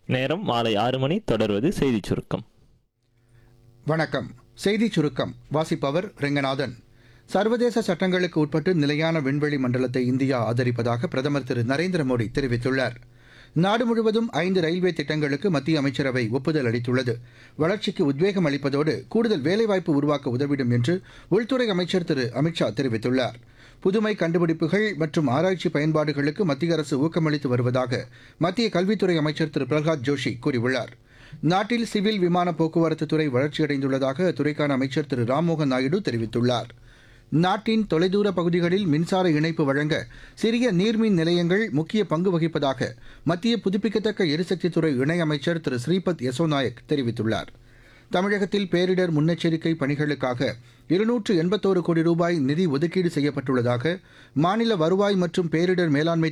நேரம் மாலை ஆறு மணி தொடர்வது செய்திச் சுருக்கம் வணக்கம் செய்திச் சுருக்கம் வாசிப்பவர் ரெங்கநாதன் சர்வதேச சட்டங்களுக்கு உட்பட்டு நிலையான விண்வெளி மண்டலத்தை இந்தியா ஆதரிப்பதாக பிரதமர் திரு நரேந்திர மோடி தெரிவித்துள்ளார் நாடு முழுவதும் ஐந்து ரயில்வே திட்டங்களுக்கு மத்திய அமைச்சரவை ஒப்புதல் அளித்துள்ளது வளர்ச்சிக்கு உத்வேகம் அளிப்பதோடு கூடுதல் வேலைவாய்ப்பு உருவாக்க உதவிடும் என்று உள்துறை அமைச்சர் திரு அமித்ஷா தெரிவித்துள்ளார் புதுமை கண்டுபிடிப்புகள் மற்றும் ஆராய்ச்சி பயன்பாடுகளுக்கு மத்திய அரசு ஊக்கமளித்து வருவதாக மத்திய கல்வித்துறை அமைச்சர் திரு பிரகலாத் ஜோஷி கூறியுள்ளார் நாட்டில் சிவில் விமான போக்குவரத்து துறை வளர்ச்சியடைந்துள்ளதாக அத்துறைக்கான அமைச்சர் திரு ராம்மோகன் நாயுடு தெரிவித்துள்ளார் நாட்டின் தொலைதூர பகுதிகளில் மின்சார இணைப்பு வழங்க சிறிய நீர்மின் நிலையங்கள் முக்கிய பங்கு வகிப்பதாக மத்திய புதுப்பிக்கத்தக்க எரிசக்தித்துறை இணையமைச்சர் திரு ஸ்ரீபத் யசோ நாயக் தெரிவித்துள்ளார் தமிழகத்தில் பேரிடர் முன்னெச்சரிக்கை பணிகளுக்காக இருநூற்று எண்பத்தோரு கோடி ரூபாய் நிதி ஒதுக்கீடு செய்யப்பட்டுள்ளதாக மாநில வருவாய் மற்றும் பேரிடர் மேலாண்மை